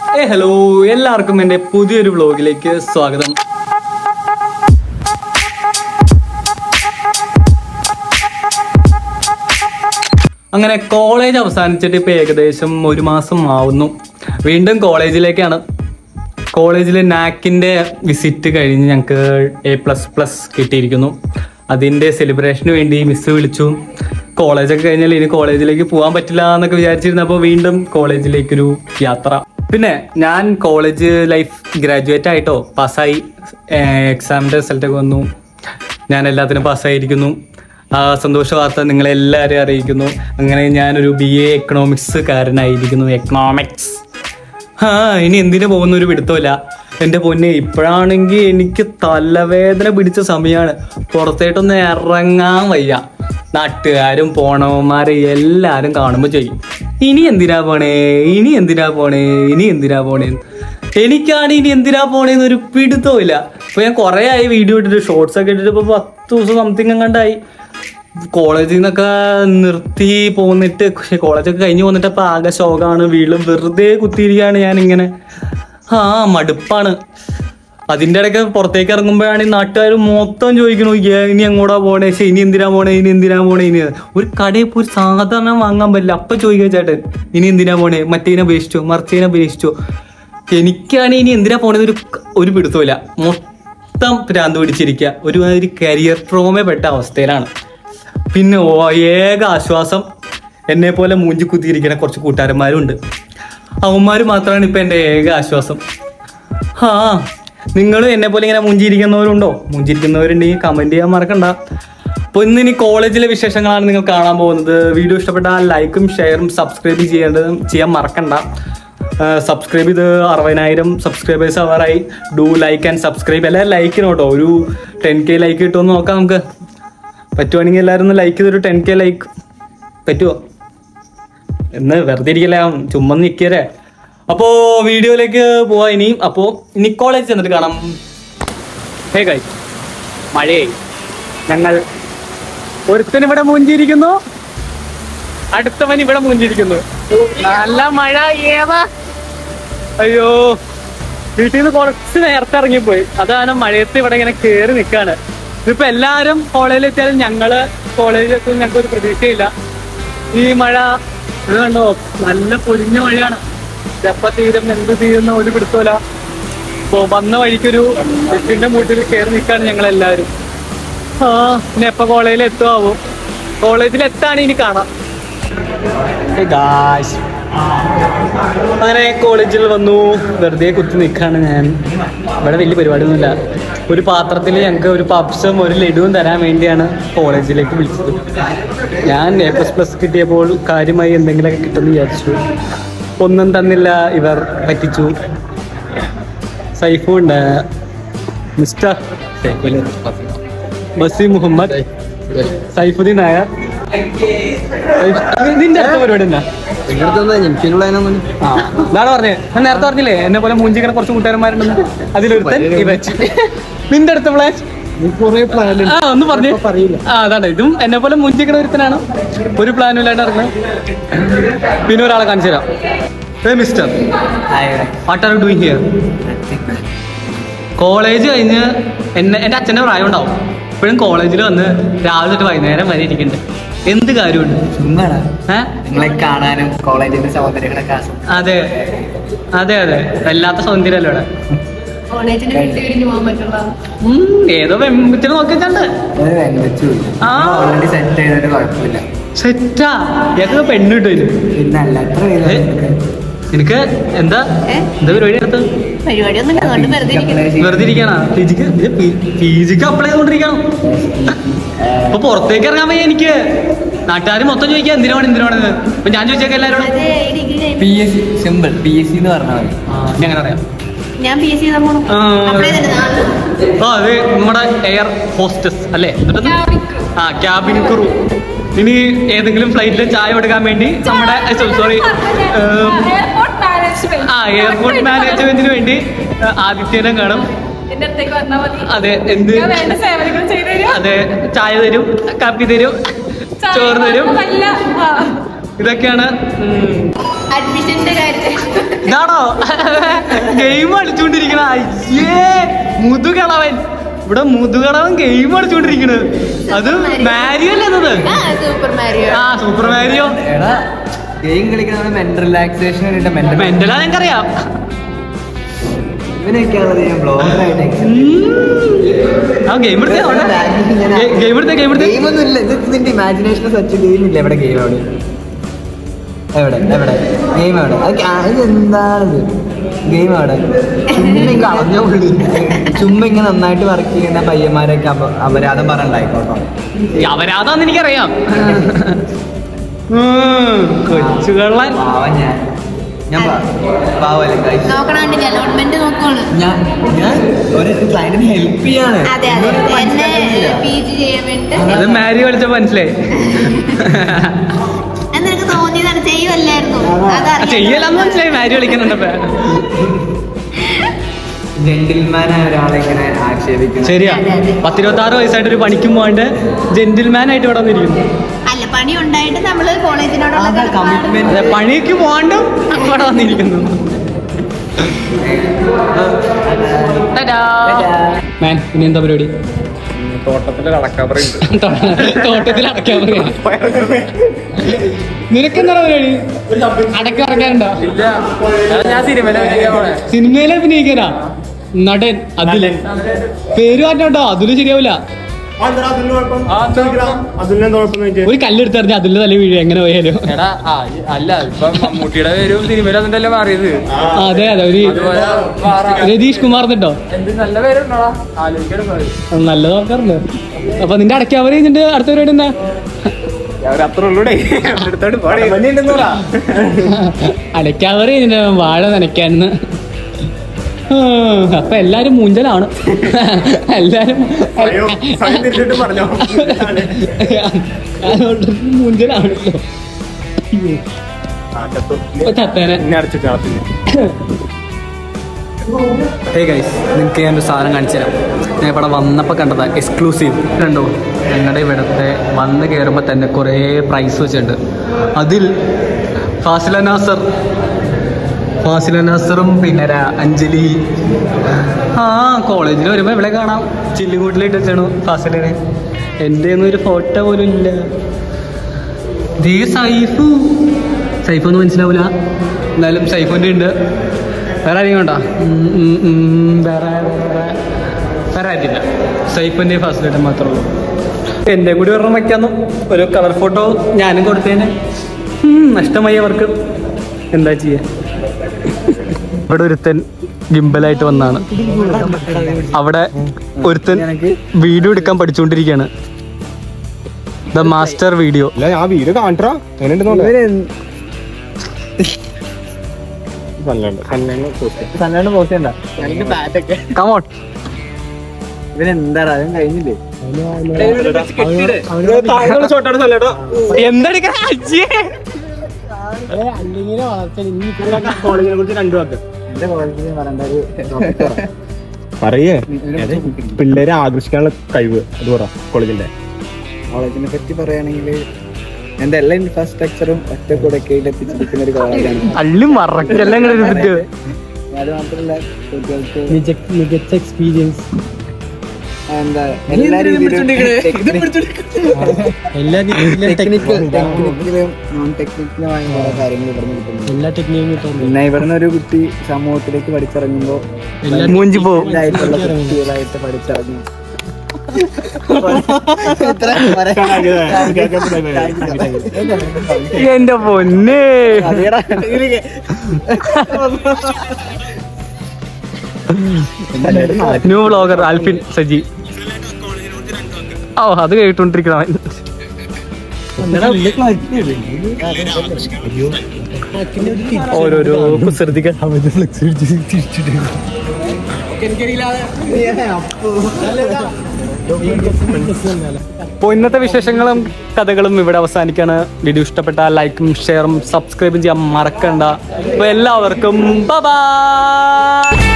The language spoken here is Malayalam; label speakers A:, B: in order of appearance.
A: ഏ ഹലോ എല്ലാവർക്കും എൻ്റെ പുതിയൊരു വ്ലോഗിലേക്ക് സ്വാഗതം അങ്ങനെ കോളേജ് അവസാനിച്ചിട്ട് ഇപ്പൊ ഏകദേശം ഒരു മാസം ആവുന്നു വീണ്ടും കോളേജിലേക്കാണ് കോളേജിൽ നാക്കിന്റെ വിസിറ്റ് കഴിഞ്ഞ് ഞങ്ങൾക്ക് എ പ്ലസ് പ്ലസ് കിട്ടിയിരിക്കുന്നു അതിന്റെ സെലിബ്രേഷന് വേണ്ടി മിസ് വിളിച്ചു കോളേജൊക്കെ കഴിഞ്ഞാൽ ഇനി കോളേജിലേക്ക് പോകാൻ പറ്റില്ല എന്നൊക്കെ വിചാരിച്ചിരുന്നപ്പോൾ വീണ്ടും കോളേജിലേക്കൊരു യാത്ര പിന്നെ ഞാൻ കോളേജ് ലൈഫ് ഗ്രാജുവേറ്റ് ആയിട്ടോ പാസ്സായി എക്സാമിന്റെ റിസൾട്ടൊക്കെ വന്നു ഞാൻ എല്ലാത്തിനും പാസ്സായിരിക്കുന്നു ആ സന്തോഷ വാർത്ത നിങ്ങളെല്ലാവരെയും അറിയിക്കുന്നു അങ്ങനെ ഞാനൊരു ബി എ എക്കണോമിക്സ് കാരനായിരിക്കുന്നു എക്കണോമിക്സ് ആ ഇനി എന്തിനു പോകുന്ന ഒരു പിടുത്തമില്ല എൻ്റെ പൊന്നെ ഇപ്പോഴാണെങ്കിൽ എനിക്ക് തലവേദന പിടിച്ച സമയമാണ് പുറത്തേട്ടൊന്ന് ഇറങ്ങാൻ വയ്യ നാട്ടുകാരും പോണവന്മാരെ എല്ലാരും കാണുമ്പോൾ ചെയ്യും ഇനി എന്തിനാ പോണേ ഇനി എന്തിനാ പോണേ ഇനി എന്തിനാ പോണേ എനിക്കാണ് ഇനി എന്തിനാ പോണേന്ന് ഒരു പിടുത്തവും ഇല്ല ഇപ്പൊ ഞാൻ കുറേ ആയി വീഡിയോ ഇട്ടിട്ട് ഷോർട്സ് ഒക്കെ ഇട്ടിട്ട് ഇപ്പൊ പത്ത് ദിവസം സംതിങ് എങ്ങാണ്ടായി കോളേജിൽ നിന്നൊക്കെ നിർത്തി പോന്നിട്ട് കോളേജൊക്കെ കഴിഞ്ഞ് പോന്നിട്ട് ഇപ്പൊ ആകെ ശോകമാണ് വീണ്ടും വെറുതെ കുത്തിയിരിക്കുകയാണ് ഞാൻ ഇങ്ങനെ ആ മടുപ്പാണ് അതിൻ്റെ ഇടയ്ക്ക് പുറത്തേക്ക് ഇറങ്ങുമ്പോഴാണ് ഈ നാട്ടുകാർ മൊത്തം ചോദിക്കണു "ഏ, ഇനി എങ്ങോട്ടാ പോണേ ശ്ശെ, ഇനി എന്തിനാ പോണേ ഇനി എന്തിനാ പോണേ ഇനി ഒരു കടയിൽ പോയി ഒരു സാധാരണ വാങ്ങാൻ പറ്റില്ല അപ്പൊ ചോദിക്കുക ചേട്ടൻ ഇനി എന്തിനാ പോണേ മറ്റേനെ അപേക്ഷിച്ചോ മറിച്ചേനെ അപേക്ഷിച്ചോ എനിക്കാണ് ഇനി എന്തിനാ പോണത് ഒരു ഒരു പിടുത്തമില്ല മൊത്തം ഭ്രാന്ത് പിടിച്ചിരിക്കുക ഒരുമാതിരി കരിയർ ട്രോമ പെട്ട അവസ്ഥയിലാണ് പിന്നെ ഓ ഏക ആശ്വാസം എന്നെ പോലെ മൂഞ്ചി കുത്തിയിരിക്കുന്ന കുറച്ച് കൂട്ടുകാരന്മാരും ഉണ്ട് അവന്മാർ മാത്രമാണ് ഇപ്പൊ എൻ്റെ ഏക ആശ്വാസം ആ നിങ്ങൾ എന്നെ പോലെ ഇങ്ങനെ മുഞ്ചിരിക്കുന്നവരുണ്ടോ മുഞ്ചിരിക്കുന്നവരുണ്ടെങ്കിൽ കമന്റ് ചെയ്യാൻ മറക്കണ്ട അപ്പോൾ ഇന്ന് ഇനി കോളേജിലെ വിശേഷങ്ങളാണ് നിങ്ങൾ കാണാൻ പോകുന്നത് വീഡിയോ ഇഷ്ടപ്പെട്ടാൽ ലൈക്കും ഷെയറും സബ്സ്ക്രൈബ് ചെയ്യേണ്ടതും ചെയ്യാൻ മറക്കണ്ട സബ്സ്ക്രൈബ് ചെയ്ത് അറുപതിനായിരം സബ്സ്ക്രൈബേഴ്സ് ആവാറായി ഡു ലൈക്ക് ആൻഡ് സബ്സ്ക്രൈബ് എല്ലാവരും ലൈക്കിനോട്ടോ ഒരു ടെൻ കെ ലൈക്ക് കിട്ടുമെന്ന് നോക്കാം നമുക്ക് പറ്റുവാണെങ്കിൽ എല്ലാവരും ഒന്ന് ലൈക്ക് ചെയ്തൊരു ടെൻ കെ ലൈക്ക് പറ്റുമോ എന്ന് വെറുതെ ഇരിക്കല്ലേ ചുമ്മാ നിൽക്കരേ അപ്പോ വീഡിയോയിലേക്ക് പോവാ ഇനി അപ്പോ ഇനി കോളേജ് ചെന്നിട്ട് കാണാം ഹേ ഗൈ മഴയായി ഞങ്ങൾ ഒരുത്തൻ ഇവിടെ മൂഞ്ചിരിക്കുന്നു അടുത്തവൻ ഇവിടെ മൂഞ്ചിരിക്കുന്നു നല്ല മഴ ഏതാ അയ്യോ വീട്ടിൽ നിന്ന് കുറച്ച് നേരത്തെ ഇറങ്ങിപ്പോയി അതാണ് മഴയത്ത് ഇവിടെ ഇങ്ങനെ കേറി നിൽക്കാണ് ഇതിപ്പോ എല്ലാരും കോളേജിൽ എത്തിയാലും ഞങ്ങള് കോളേജിൽ എത്തും ഞങ്ങൾക്ക് ഒരു പ്രതീക്ഷയില്ല ഈ മഴ ഇത് കണ്ടോ നല്ല പൊരിഞ്ഞ മഴയാണ് എപ്പ തീരും എന്ത് തീരുന്ന ഒരു പിടുത്തോല അപ്പൊ വന്ന വഴിക്കൊരു വീട്ടിന്റെ മൂട്ടിൽ കയറി നിൽക്കാണ് ഞങ്ങൾ എല്ലാവരും ആ ഇനി എപ്പ കോളേജിൽ എത്തുമാവും കോളേജിൽ എത്താണ് ഇനി കാണാം അങ്ങനെ കോളേജിൽ വന്നു വെറുതെ കുത്തി നിൽക്കാണ് ഞാൻ ഇവിടെ വലിയ പരിപാടിയൊന്നുമില്ല ഒരു പാത്രത്തിൽ ഞങ്ങൾക്ക് ഒരു പപ്സും ഒരു ലഡുവും തരാൻ വേണ്ടിയാണ് കോളേജിലേക്ക് വിളിച്ചത് ഞാൻ എ പ്ലസ് പ്ലസ് കിട്ടിയപ്പോൾ കാര്യമായി എന്തെങ്കിലുമൊക്കെ കിട്ടുമെന്ന് വിചാരിച്ചു ഒന്നും തന്നില്ല ഇവർ പറ്റിച്ചു സൈഫുണ്ട് മിസ്റ്റർ ബസി മുഹമ്മദ് സൈഫുദ്ദീൻ നായർ നിന്റെ അടുത്ത പരിപാടി എന്താ
B: എനിക്കുള്ളതിനൊന്നും
A: ആ, ഇതാണ് പറഞ്ഞത് ഞാൻ നേരത്തെ പറഞ്ഞില്ലേ എന്നെ പോലെ മൂഞ്ചിക്കണ കുറച്ച് കൂട്ടുകാരന്മാരുണ്ടെന്ന് അതിലൊരുത്തൻ ഇവൻ നിന്റെ അടുത്ത പ്ലാൻ
B: കുറെ പ്ലാൻ
A: ആ ഒന്ന് പറഞ്ഞു
B: പറയില്ല.
A: ആ അതാണ് ഇതും എന്നെ പോലെ മുഞ്ചിക്കണ ഒരുത്തനാണ് ഒരു പ്ലാനും ഇല്ലാണ്ട് ഇറങ്ങുന്നത് പിന്നെ ഒരാളെ കാണിച്ചു തരാം ഏ mister what are doing here college കഴിഞ്ഞ് എന്നെ എൻ്റെ അച്ഛൻ്റെ പ്രായം ഉണ്ടാവും ഇപ്പോഴും കോളേജിൽ വന്ന് രാവിലെ തൊട്ട് വൈകുന്നേരം വരെ ഇരിക്കുന്നുണ്ട് എന്ത് കാര്യമുണ്ട്
B: ചുമ്മാടാ
A: ഏഹ്
B: നിങ്ങളെ കാണാനും കോളേജിന്റെ സൗന്ദര്യങ്ങളൊക്കെ ആസ്വദിക്കാനും
A: അതെ അതെ അതെ വല്ലാത്ത സൗന്ദര്യമല്ലോ ഇവിടെ
C: കോളേജിന് വിട്ട് പിരിഞ്ഞു പോകാൻ പറ്റുള്ള
A: ഉം, ഏതോ വെമ്പിച്ചിട്ട് നോക്കിച്ചാണ്ട്
B: ഒരു വെങ്കച്ചു
A: ആ.
B: ഓൾറെഡി സെറ്റ് ചെയ്തിട്ട് കുഴപ്പമില്ല
A: സെറ്റാ ഞങ്ങൾക്ക് പെണ്ണ് കിട്ടും
B: പിന്നെ അല്ല എത്ര
A: ഏ? എനിക്ക് എന്താ
C: ഏ?
A: എന്താ പരിപാടി അടുത്ത്
C: പരിപാടിയൊന്നും ഇല്ല അതുകൊണ്ട് വെറുതെ ഇരിക്കുന്നു
A: വെറുതെ ഇരിക്കാനാ പി ജിക്ക് പി ജിക്ക് അപ്ലൈ ചെയ്തോണ്ടിരിക്കണം അപ്പൊ പുറത്തേക്ക് ഇറങ്ങാൻ വയ്യ എനിക്ക് നാട്ടുകാർ മൊത്തം ചോദിക്കാം എന്തിനാണ് എന്തിനാണെന്ന് അപ്പൊ ഞാൻ ചോദിച്ചേക്കാം എല്ലാവരോടും
C: അതെ ഈ ഡിഗ്രി കഴിഞ്ഞ്
B: P S C simple P S C എന്ന് പറഞ്ഞാൽ മതി
A: ആ, ഇനി അങ്ങനെ അറിയാം
C: ഞാൻ പി എസ് സി ചെയ്താൽ പോണം
A: ആ.
C: അപ്ലൈ ചെയ്തിട്ട്
A: ആ അത് നമ്മുടെ എയർ ഹോസ്റ്റസ് അല്ലേ എന്നിട്ടത്? ആ ക്യാബിൻ ക്രൂ ഇനി ഏതെങ്കിലും ഫ്ലൈറ്റിൽ ചായ കൊടുക്കാൻ വേണ്ടി നമ്മുടെ സോറി
D: എയർപോർട്ട് മാനേജ്മെന്റ്
A: ആ എയർപോർട്ട് മാനേജ്മെന്റിന് വേണ്ടി ആ, ആദിത്യനെ കാണും
D: എന്റെ അടുത്തേക്ക് വന്നാൽ മതി
A: അതെ എന്ത്
D: ഞാൻ വേണ്ട സേവനങ്ങൾ ചെയ്തു തരും
A: അതെ ചായ തരും കാപ്പി തരും ചോറ് തരും
D: നല്ല ആ.
A: ഇതൊക്കെയാണ് ഉം,
C: അഡ്മിഷന്റെ കാര്യത്തിൽ
A: ഇതാണോ ഗെയിം കളിച്ചുകൊണ്ടിരിക്കണ അയ്യേ മുതുകളവൻ ഇവിടെ മുതുകളവൻ ഗെയിം കളിച്ചുകൊണ്ടിരിക്കണ് അത് മാരിയോ അല്ലേ എന്നത്
C: ആ സൂപ്പർ മാരിയോ
A: ആ സൂപ്പർ മാരിയോ
B: എടാ ഗെയിം കളിക്കുന്ന മെന്റൽ റിലാക്സേഷൻ വേണ്ടിട്ട് മെന്റൽ
A: മെന്റലാ ഞങ്ങറിയാം
B: ഇവനൊക്കെയാണ് ഞാൻ ബ്ലോഗറായിട്ട്
A: ആ ഗെയിം എടുത്തേ ഗെയിം എടുത്തേ ഗെയിം എടുത്തേ
B: ഗെയിം ഒന്നും ഇല്ല ഇത് നിന്റെ ഇമാജിനേഷൻ സച്ച് ഗെയിം ഇല്ല എവിടെ ഗെയിം അവിടെ എവിടെ എവിടെ ഗെയിം എവിടെ അത് കാ- ഇത് എന്താണിത് ഗെയിം അവിടെ ചുമ്മാ ഇങ്ങനെ കളഞ്ഞ പുള്ളി ചുമ്മാ ഇങ്ങനെ നന്നായിട്ട് വർക്ക് ചെയ്യുന്ന പയ്യന്മാരൊക്കെ അപ- അപരാധം പറയണ്ടായിക്കോട്ടോ
A: അവരാതാന്ന് എനിക്കറിയാം ഉം, കൊച്ചുകള്ളൻ
B: പാവം ഞാൻ ഞാൻ പാ- പാവല്ലേ guys.
C: നോക്കണണ്ട് അലോട്ട്മെന്റ് നോക്കുവാണ്
B: ഞാൻ ഞാൻ ഒരു ക്ലയന്റിനെ ഹെൽപ്പ് ചെയ്യാണ്
C: അതെ അതെ
B: ഇവനോട്
C: എന്നെ
B: മനസ്സിലാക്കുന്നില്ല.
C: പി ജി ചെയ്യാൻ വേണ്ടിട്ട്
A: അത് മാരി കളിച്ച മനസ്സിലായി
C: അത് നിനക്ക് തോന്നിയതാണ് ചെയ്യുമല്ലായിരുന്നു അതറിയാം
A: ചെയ്യലാന്ന് മനസ്സിലായി മാരി കളിക്കുന്നുണ്ടപ്പോ
B: ജെന്റിൽമാനായ ഒരാളെ ഇങ്ങനെ ആക്ഷേപിക്കുന്നു
A: ശരിയാ
C: അതെ, അതെ.
A: പത്തിരുപത്തി ആറ് വയസ്സായിട്ട് ഒരു പണിക്കും പോകാണ്ട് ജെന്റിൽമാൻ ആയിട്ട് ഇവിടെ വന്നിരിക്കുന്നു
C: അല്ല പണി ഉണ്ടായിട്ട് നമ്മള് കോളേജിനോടുള്ള
B: അതാ
C: കടപ്പാട്
B: commitment.
A: അതെ പണിക്ക് പോകാണ്ടും ഇവിടെ വന്നിരിക്കുന്നു മാൻ ഇനി എന്താ പരിപാടി
E: തോട്ടത്തില് കടക്കാൻ പറയുന്നുണ്ട്
A: തോട്ടത്തിൽ അടയ്ക്കാൻ പറയാ നിനക്കെന്താ പരിപാടി അടക്കം അടയ്ക്കാനുണ്ടോ
E: ഇല്ല ഞാൻ സിനിമയിലെ
A: സിനിമയിൽ അഭിനയിക്കാനാ നടൻ അതില് പേര് മാറ്റോട്ടോ അതില് ശരിയാവില്ല ഒരു കല്ലെടുത്തറിഞ്ഞ അതില് തല വീഴും എങ്ങനെ പോയാലും
E: എടാ ആ ഈ- അല്ല ഇപ്പൊ മമ്മൂട്ടിയുടെ പേരും സിനിമയിൽ അതിന്റെ മാറിയത്
A: ആ, അതെ അതെ ഒരു
E: അതുപോലെ വേറെ
A: രതീഷ് കുമാർ എന്നിട്ടോ
E: എന്ത് നല്ല പേരുണ്ടോടാ ആലോചിക്കണം
A: നല്ലത് നോക്കാറുണ്ട് അപ്പൊ നിന്റെ അടയ്ക്കാൻ പറയുന്നുണ്ട് അടുത്ത പരിപാടി എന്താ
E: അത്ര ഉള്ളൂടെ എടുത്തോട്ട് പോടേ
A: അടയ്ക്കാൻ പറയുന്നുണ്ട് വാഴ നനയ്ക്കാന്ന് ഉം, അപ്പൊ എല്ലാരും മൂഞ്ചലാണ് എല്ലാരും
E: പറഞ്ഞോ
A: അതുകൊണ്ട് മൂഞ്ചലാണല്ലോ ഇപ്പൊ ചത്തേനെ
E: അടച്ചു കളത്തില്ല
A: ഹേ ഗൈസ് നിങ്ങൾക്ക് ഞാനൊരു സാധനം കാണിച്ചു തരാം ഞാൻ ഇവിടെ വന്നപ്പോൾ കണ്ടതാ എക്സ്ക്ലൂസീവ് കണ്ടോ ഞങ്ങളുടെ ഇവിടുത്തെ വന്ന് കയറുമ്പോൾ തന്നെ കുറേ പ്രൈസ് വെച്ചിട്ടുണ്ട് അതിൽ ഫാസില നാസർ ഫാസില നാസറും പിന്നെ രാ- അഞ്ജലി ആ കോളേജിൽ വരുമ്പോൾ ഇവിടെ കാണാം ചില്ലുകൂട്ടിലിട്ട് വെച്ചാണ് ഫാസിലിനെ എൻ്റെ ഒന്നും ഒരു ഫോട്ടോ പോലും ഇല്ല ദേ സൈഫു സൈഫ് ഒന്നും മനസ്സിലാവില്ല എന്നാലും സൈഫുൻ്റെ ഉണ്ട് വേറെ ആരെയും ഉണ്ടോ ഉം, ഉം, ഉം, വേറെ വേറെ വേറെ ആയിട്ടില്ല സൈഫിൻ്റെ ഫാസിലിറ്റി മാത്രമേ ഉള്ളൂ എൻ്റെ കൂടി ഒരെണ്ണം വയ്ക്കാന്നു ഒരു കളർ ഫോട്ടോ ഞാനും കൊടുത്തേനെ ഉം, നഷ്ടമായി അവർക്ക് എന്താ ചെയ്യാ ഇവിടെ ഒരുത്തൻ ഗിംബലായിട്ട് വന്നാണ് അവിടെ ഒരുത്തൻ വീഡിയോ എടുക്കാൻ പഠിച്ചുകൊണ്ടിരിക്കുകയാണ് ദ മാസ്റ്റർ വീഡിയോ
E: അല്ല ഞാൻ വീട് കാണിട്ടാ എങ്ങനെയുണ്ടെന്നോണ്ട്
B: സണ്ണാണ് പോസ്റ്റ് ചെയ്യണ്ട
A: കമോൺ
B: ഇവനെന്താടാ അവൻ കഴിഞ്ഞില്ലേ
A: എന്തെടുക്കാൻ
E: കോളേജിനെ കുറിച്ച് രണ്ടു വാക്ക്
B: എന്റെ കോളേജിൽ പറയേണ്ട ഒരു ഡോക്ടറാ.
E: പറയേ പിള്ളേരെ ആകർഷിക്കാനുള്ള കഴിവ് അത് പറ കോളേജിന്റെ
B: കോളേജിനെ പറ്റി പറയുകയാണെങ്കിൽ എന്റെ എല്ലാ ഇൻഫ്രാസ്ട്രക്ചറും ഒറ്റ കുടക്കയിൽ എത്തിച്ചിരിക്കുന്ന ഒരു കോളേജാണ്
A: അള്ളി മറക്കെല്ലാം ഇങ്ങനെ ഇരുന്നിട്ട്
B: അത് മാത്രമല്ല കുട്ടികൾക്ക്
A: മികച്ച എക്സ്പീരിയൻസ്
B: എന്താ എല്ലാ രീതിയിലും
A: എല്ലാ
B: ടെക്നിക്കൽ ടെക്നിക്കലും നോൺ ടെക്നിക്കലുമായ കുറെ കാര്യങ്ങൾ ഇവിടെ കിട്ടുന്നു
A: എല്ലാ ടെക്നിക്കും
B: പിന്നെ ഇവിടുന്ന് ഒരു കുട്ടി സമൂഹത്തിലേക്ക് പഠിച്ചിറങ്ങുമ്പോൾ
A: മൂഞ്ചി പോവും
B: ഇതായിട്ടുള്ള കുട്ടികളായിട്ട് പഠിച്ചിറങ്ങും
A: എന്റെ പൊന്നെ ന്യൂ ബ്ലോഗർ ആൽഫിൻ സജി ഓ അത് കേട്ടോണ്ടിരിക്കണം ഓരോരോ കുസൃതികൾ അപ്പോൾ ഇന്നത്തെ വിശേഷങ്ങളും കഥകളും ഇവിടെ അവസാനിക്കാണ് വീഡിയോ ഇഷ്ടപ്പെട്ടാൽ ലൈക്കും ഷെയറും സബ്സ്ക്രൈബും ചെയ്യാൻ മറക്കണ്ട അപ്പോൾ എല്ലാവർക്കും ബൈ